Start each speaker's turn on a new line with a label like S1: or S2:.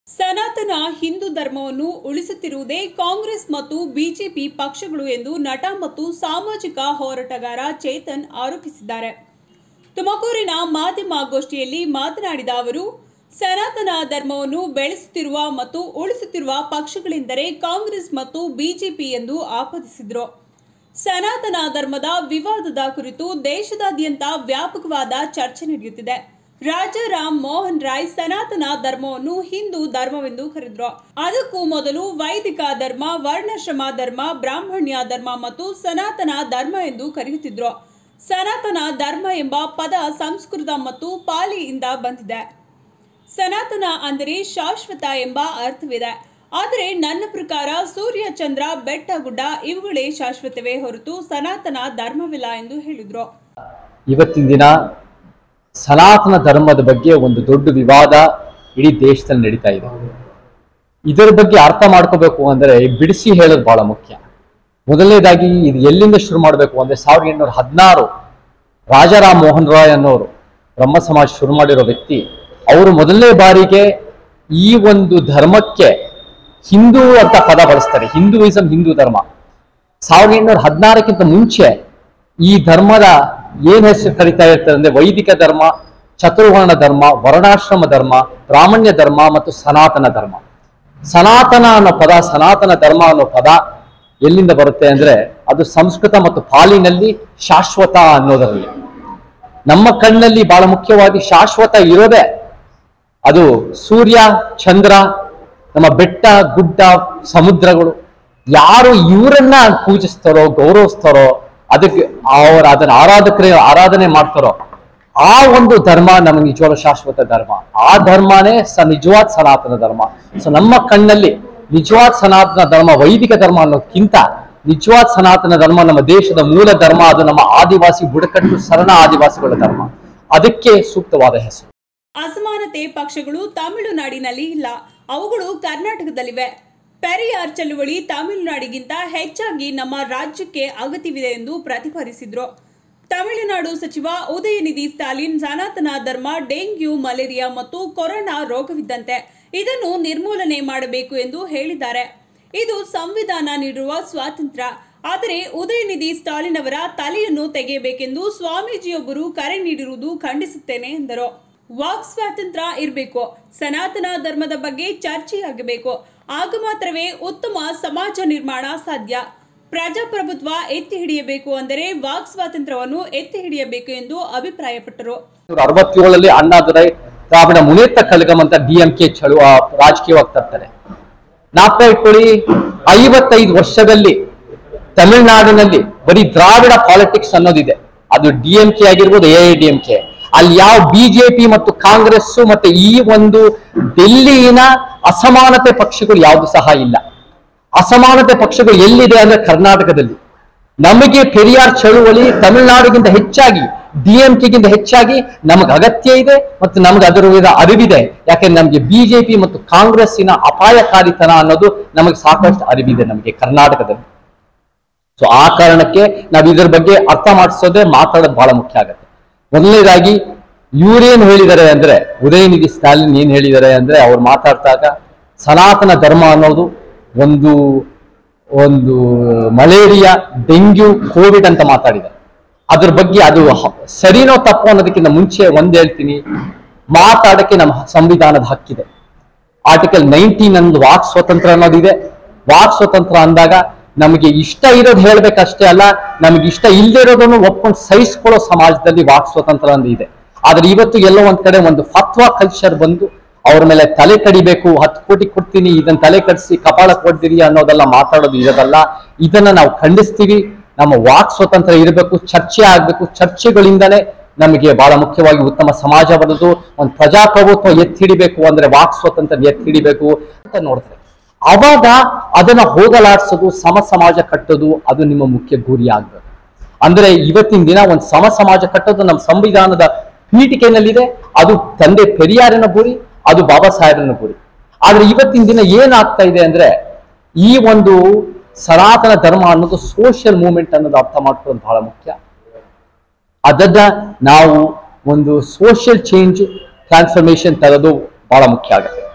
S1: ಸನಾತನ ಹಿಂದೂ ಧರ್ಮವನ್ನು ಉಳಿಸುತ್ತಿರುವುದೇ ಕಾಂಗ್ರೆಸ್ ಮತ್ತು ಬಿಜೆಪಿ ಪಕ್ಷಗಳು ಎಂದು ನಟ ಮತ್ತು ಸಾಮಾಜಿಕ ಹೋರಾಟಗಾರ ಚೇತನ್ ಆರೋಪಿಸಿದ್ದಾರೆ ತುಮಕೂರಿನ ಮಾಧ್ಯಮಗೋಷ್ಠಿಯಲ್ಲಿ ಮಾತನಾಡಿದ ಅವರು ಸನಾತನ ಧರ್ಮವನ್ನು ಬೆಳೆಸುತ್ತಿರುವ ಮತ್ತು ಉಳಿಸುತ್ತಿರುವ ಪಕ್ಷಗಳೆಂದರೆ ಕಾಂಗ್ರೆಸ್ ಮತ್ತು ಬಿಜೆಪಿ ಎಂದು ಆಪಾದಿಸಿದರು ಸನಾತನ ಧರ್ಮದ ವಿವಾದದ ಕುರಿತು ದೇಶದಾದ್ಯಂತ ವ್ಯಾಪಕವಾದ ಚರ್ಚೆ ನಡೆಯುತ್ತಿದೆ ರಾಜಾ ರಾಮ್ ಮೋಹನ್ ರಾಯ್ ಸನಾತನ ಧರ್ಮವನ್ನು ಹಿಂದೂ ಧರ್ಮವೆಂದು ಕರೆದರು ಅದಕ್ಕೂ ಮೊದಲು ವೈದಿಕ ಧರ್ಮ ವರ್ಣಾಶ್ರಮ ಧರ್ಮ ಬ್ರಾಹ್ಮಣ್ಯ ಧರ್ಮ ಮತ್ತು ಸನಾತನ ಧರ್ಮ ಎಂದು ಕರೆಯುತ್ತಿದ್ರು ಸನಾತನ ಧರ್ಮ ಎಂಬ ಪದ ಸಂಸ್ಕೃತ ಮತ್ತು ಪಾಲಿಯಿಂದ ಬಂದಿದೆ ಸನಾತನ ಅಂದರೆ ಶಾಶ್ವತ ಎಂಬ ಅರ್ಥವಿದೆ ಆದರೆ ನನ್ನ ಪ್ರಕಾರ ಸೂರ್ಯ ಚಂದ್ರ ಬೆಟ್ಟ ಗುಡ್ಡ ಇವುಗಳೇ ಶಾಶ್ವತವೇ ಹೊರತು ಸನಾತನ ಧರ್ಮವಿಲ್ಲ ಎಂದು ಹೇಳಿದರು
S2: ಇವತ್ತಿನ ದಿನ ಸನಾತನ ಧರ್ಮದ ಬಗ್ಗೆ ಒಂದು ದೊಡ್ಡ ವಿವಾದ ಇಡೀ ದೇಶದಲ್ಲಿ ನಡೀತಾ ಇದೆ ಇದರ ಬಗ್ಗೆ ಅರ್ಥ ಮಾಡ್ಕೋಬೇಕು ಅಂದ್ರೆ ಬಿಡಿಸಿ ಹೇಳೋದು ಬಹಳ ಮುಖ್ಯ ಮೊದಲನೇದಾಗಿ ಇದು ಎಲ್ಲಿಂದ ಶುರು ಮಾಡಬೇಕು ಅಂದ್ರೆ ಸಾವಿರದ ಎಂಟುನೂರ ಹದಿನಾರು ರಾಜಾರಾಮ್ ಮೋಹನ್ ರಾಯ್ ಅನ್ನೋರು ಬ್ರಹ್ಮ ಸಮಾಜ ಶುರು ಮಾಡಿರೋ ವ್ಯಕ್ತಿ ಅವರು ಮೊದಲನೇ ಬಾರಿಗೆ ಈ ಒಂದು ಧರ್ಮಕ್ಕೆ ಹಿಂದೂ ಅಂತ ಪದ ಬಳಸ್ತಾರೆ ಹಿಂದೂಯಿಸಂ ಹಿಂದೂ ಧರ್ಮ ಸಾವಿರದ ಎಂಟುನೂರ ಹದಿನಾರಕ್ಕಿಂತ ಮುಂಚೆ ಈ ಧರ್ಮದ ಏನ್ ಹೆಸರು ಕರಿತಾ ಇರ್ತಾರೆ ಅಂದ್ರೆ ವೈದಿಕ ಧರ್ಮ ಚತುರ್ವರ್ಣ ಧರ್ಮ ವರ್ಣಾಶ್ರಮ ಧರ್ಮ ಬ್ರಾಹ್ಮಣ್ಯ ಧರ್ಮ ಮತ್ತು ಸನಾತನ ಧರ್ಮ ಸನಾತನ ಅನ್ನೋ ಪದ ಸನಾತನ ಧರ್ಮ ಅನ್ನೋ ಪದ ಎಲ್ಲಿಂದ ಬರುತ್ತೆ ಅಂದ್ರೆ ಅದು ಸಂಸ್ಕೃತ ಮತ್ತು ಪಾಲಿನಲ್ಲಿ ಶಾಶ್ವತ ಅನ್ನೋದರಲ್ಲಿ ನಮ್ಮ ಕಣ್ಣಲ್ಲಿ ಬಹಳ ಮುಖ್ಯವಾಗಿ ಶಾಶ್ವತ ಇರೋದೇ ಅದು ಸೂರ್ಯ ಚಂದ್ರ ನಮ್ಮ ಬೆಟ್ಟ ಗುಡ್ಡ ಸಮುದ್ರಗಳು ಯಾರು ಇವರನ್ನ ಪೂಜಿಸ್ತಾರೋ ಗೌರವಿಸ್ತಾರೋ ಅದಕ್ಕೆ ಅವರ ಅದನ್ನ ಆರಾಧಕರೇ ಆರಾಧನೆ ಮಾಡ್ತಾರೋ ಆ ಒಂದು ಧರ್ಮ ನಮಗೆ ನಿಜವಾದ ಶಾಶ್ವತ ಧರ್ಮ ಆ ಧರ್ಮನೇ ಸ ನಿಜವಾದ ಸನಾತನ ಧರ್ಮ ಸೊ ನಮ್ಮ ಕಣ್ಣಲ್ಲಿ ನಿಜವಾದ ಸನಾತನ ಧರ್ಮ ವೈದಿಕ ಧರ್ಮ ಅನ್ನೋದಕ್ಕಿಂತ ನಿಜವಾದ ಸನಾತನ ಧರ್ಮ ನಮ್ಮ ದೇಶದ ಮೂಲ ಧರ್ಮ ಅದು ನಮ್ಮ ಆದಿವಾಸಿ ಬುಡಕಟ್ಟು ಸರಣ ಆದಿವಾಸಿಗಳ ಧರ್ಮ ಅದಕ್ಕೆ ಸೂಕ್ತವಾದ ಹೆಸರು
S1: ಅಸಮಾನತೆ ಪಕ್ಷಗಳು ತಮಿಳುನಾಡಿನಲ್ಲಿ ಇಲ್ಲ ಅವುಗಳು ಕರ್ನಾಟಕದಲ್ಲಿವೆ ಪೆರಿಯಾರ್ ಚಳುವಳಿ ತಮಿಳುನಾಡಿಗಿಂತ ಹೆಚ್ಚಾಗಿ ನಮ್ಮ ರಾಜ್ಯಕ್ಕೆ ಅಗತ್ಯವಿದೆ ಎಂದು ಪ್ರತಿಪಾದಿಸಿದ್ರು ತಮಿಳುನಾಡು ಸಚಿವ ಉದಯನಿಧಿ ಸ್ಟಾಲಿನ್ ಸನಾತನ ಧರ್ಮ ಡೆಂಗ್ಯೂ ಮಲೇರಿಯಾ ಮತ್ತು ಕೊರೋನಾ ರೋಗವಿದ್ದಂತೆ ಇದನ್ನು ನಿರ್ಮೂಲನೆ ಮಾಡಬೇಕು ಎಂದು ಹೇಳಿದ್ದಾರೆ ಇದು ಸಂವಿಧಾನ ನೀಡಿರುವ ಸ್ವಾತಂತ್ರ್ಯ ಆದರೆ ಉದಯನಿಧಿ ಸ್ಟಾಲಿನ್ ಅವರ ತಲೆಯನ್ನು ತೆಗೆಯಬೇಕೆಂದು ಸ್ವಾಮೀಜಿಯೊಬ್ಬರು ಕರೆ ನೀಡಿರುವುದು ಖಂಡಿಸುತ್ತೇನೆ ಎಂದರು ವಾಕ್ ಸ್ವಾತಂತ್ರ್ಯ ಇರಬೇಕು ಸನಾತನ ಧರ್ಮದ ಬಗ್ಗೆ ಚರ್ಚೆಯಾಗಬೇಕು ಆಗ ಮಾತ್ರವೇ ಉತ್ತಮ ಸಮಾಜ ನಿರ್ಮಾಣ ಸಾಧ್ಯ ಪ್ರಜಾಪ್ರಭುತ್ವ ಎತ್ತಿ ಹಿಡಿಯಬೇಕು ಅಂದರೆ ವಾಕ್ ಸ್ವಾತಂತ್ರ್ಯವನ್ನು ಎತ್ತಿ ಹಿಡಿಯಬೇಕು ಎಂದು ಅಭಿಪ್ರಾಯಪಟ್ಟರು
S2: ಅರವತ್ತೇಳರಲ್ಲಿ ಅಣ್ಣಾದುರೈ ದ್ರಾವಿಡ ಮುನೇತ ಕಳಗಂ ಅಂತ ಡಿ ಎಂ ಕೆ ಚಳು ಆ, ರಾಜಕೀಯವಾಗಿ ತರ್ತಾರೆ ಜ್ಞಾಪಕ ಇಟ್ಕೊಳ್ಳಿ ಐವತ್ತೈದು ವರ್ಷದಲ್ಲಿ ತಮಿಳುನಾಡಿನಲ್ಲಿ ಬರೀ ದ್ರಾವಿಡ ಪಾಲಿಟಿಕ್ಸ್ ಅನ್ನೋದಿದೆ ಅದು ಡಿ ಎಂ ಕೆ ಆಗಿರ್ಬೋದು ಎ ಡಿ ಎಂ ಕೆ ಅಲ್ಲಿ ಯಾವ ಬಿಜೆಪಿ ಮತ್ತು ಕಾಂಗ್ರೆಸ್ ಮತ್ತೆ ಈ ಒಂದು ಡೆಲ್ಲಿನ ಅಸಮಾನತೆ ಪಕ್ಷಗಳು ಯಾವುದು ಸಹ ಇಲ್ಲ ಅಸಮಾನತೆ ಪಕ್ಷಗಳು ಎಲ್ಲಿದೆ ಅಂದ್ರೆ ಕರ್ನಾಟಕದಲ್ಲಿ ನಮಗೆ ಪೆರಿಯಾರ್ ಚಳುವಳಿ ತಮಿಳುನಾಡಿಗಿಂತ ಹೆಚ್ಚಾಗಿ ಡಿಎಂಕೆಗಿಂತ ಹೆಚ್ಚಾಗಿ ನಮಗೆ ಅಗತ್ಯ ಇದೆ ಮತ್ತು ನಮಗೆ ಅದರ ವಿರುದ್ಧ ಅರಿವಿದೆ ಯಾಕೆಂದ್ರೆ ನಮಗೆ ಬಿಜೆಪಿ ಮತ್ತು ಕಾಂಗ್ರೆಸ್ಸಿನ ಅಪಾಯಕಾರಿತನ ಅನ್ನೋದು ನಮಗೆ ಸಾಕಷ್ಟು ಅರಿವಿದೆ ನಮಗೆ ಕರ್ನಾಟಕದಲ್ಲಿ ಸೊ ಆ ಕಾರಣಕ್ಕೆ ನಾವು ಇದರ ಬಗ್ಗೆ ಅರ್ಥ ಮಾಡಿಸೋದೇ ಮಾತಾಡೋದು ಬಹಳ ಮುಖ್ಯ ಆಗುತ್ತೆ ಮೊದಲನೇದಾಗಿ ಇವ್ರೇನ್ ಹೇಳಿದ್ದಾರೆ ಅಂದ್ರೆ ಉದಯನಿಧಿ ಸ್ಟಾಲಿನ್ ಏನ್ ಹೇಳಿದ್ದಾರೆ ಅಂದ್ರೆ ಅವ್ರು ಮಾತಾಡ್ದಾಗ ಸನಾತನ ಧರ್ಮ ಅನ್ನೋದು ಒಂದು ಒಂದು ಮಲೇರಿಯಾ ಡೆಂಗ್ಯೂ ಕೋವಿಡ್ ಅಂತ ಮಾತಾಡಿದ್ದಾರೆ ಅದ್ರ ಬಗ್ಗೆ ಅದು ಹ- ಸರಿನೋ ತಪ್ಪು ಅನ್ನೋದಕ್ಕಿಂತ ಮುಂಚೆ ಒಂದ್ ಹೇಳ್ತೀನಿ ಮಾತಾಡಕ್ಕೆ ನಮ್ಮ ಸಂವಿಧಾನದ ಹಕ್ಕಿದೆ ಆರ್ಟಿಕಲ್ ನೈನ್ಟೀನ್ ಅನ್ನೋದು ವಾಕ್ ಸ್ವತಂತ್ರ ಅನ್ನೋದಿದೆ ವಾಕ್ ಸ್ವತಂತ್ರ ಅಂದಾಗ ನಮಗೆ ಇಷ್ಟ ಇರೋದು ಹೇಳ್ಬೇಕಷ್ಟೇ ಅಲ್ಲ ನಮಗೆ ಇಷ್ಟ ಇಲ್ಲದೆ ಇರೋದನ್ನು ಒಪ್ಕೊಂಡು ಸಹಿಸ್ಕೊಳ್ಳೋ ಸಮಾಜದಲ್ಲಿ ವಾಕ್ ಸ್ವತಂತ್ರ ಅನ್ನೋದು ಇದೆ ಆದ್ರೆ ಇವತ್ತು ಎಲ್ಲೋ ಒಂದ್ ಕಡೆ ಒಂದು ಫತ್ವಾ ಕಲ್ಚರ್ ಬಂದು ಅವ್ರ ಮೇಲೆ ತಲೆ ಕಡಿಬೇಕು ಹತ್ತು ಕೋಟಿ ಕೊಡ್ತೀನಿ ಇದನ್ನ ತಲೆ ಕಡಿಸಿ ಕಪಾಳ ಕೊಡ್ತೀರಿ ಅನ್ನೋದೆಲ್ಲ ಮಾತಾಡೋದು ಇರೋದಲ್ಲ ಇದನ್ನ ನಾವು ಖಂಡಿಸ್ತೀವಿ ನಮ್ಮ ವಾಕ್ ಸ್ವತಂತ್ರ ಇರಬೇಕು ಚರ್ಚೆ ಆಗ್ಬೇಕು ಚರ್ಚೆಗಳಿಂದನೇ ನಮಗೆ ಬಹಳ ಮುಖ್ಯವಾಗಿ ಉತ್ತಮ ಸಮಾಜ ಬರೋದು ಒಂದು ಪ್ರಜಾಪ್ರಭುತ್ವ ಎತ್ತಿ ಹಿಡಿಬೇಕು ಅಂದ್ರೆ ವಾಕ್ ಸ್ವಾತಂತ್ರ್ಯ ಎತ್ತಿ ಹಿಡಿಬೇಕು ಅಂತ ನೋಡ್ತಾರೆ ಅವಾಗ ಅದನ್ನ ಹೋಗಲಾಡಿಸೋದು ಸಮ ಸಮಾಜ ಕಟ್ಟೋದು ಅದು ನಿಮ್ಮ ಮುಖ್ಯ ಗುರಿ ಆಗ್ಬೇಕು ಅಂದ್ರೆ ಇವತ್ತಿನ ದಿನ ಒಂದು ಸಮ ಸಮಾಜ ಕಟ್ಟೋದು ನಮ್ಮ ಸಂವಿಧಾನದ ಪೀಠಿಕೆನಲ್ಲಿದೆ ಅದು ತಂದೆ ಪೆರಿಯಾರನ ಗುರಿ ಅದು ಬಾಬಾ ಸಾಹೇಬನ ಗುರಿ ಆದ್ರೆ ಇವತ್ತಿನ ದಿನ ಏನಾಗ್ತಾ ಇದೆ ಅಂದ್ರೆ ಈ ಒಂದು ಸನಾತನ ಧರ್ಮ ಅನ್ನೋದು ಸೋಷಿಯಲ್ ಮೂವ್ಮೆಂಟ್ ಅನ್ನೋದು ಅರ್ಥ ಮಾಡ್ಕೊಳ್ಳೋದು ಬಹಳ ಮುಖ್ಯ ಅದನ್ನ ನಾವು ಒಂದು ಸೋಷಿಯಲ್ ಚೇಂಜ್ ಟ್ರಾನ್ಸ್ಫರ್ಮೇಶನ್ ತರೋದು ಬಹಳ ಮುಖ್ಯ ಆಗುತ್ತೆ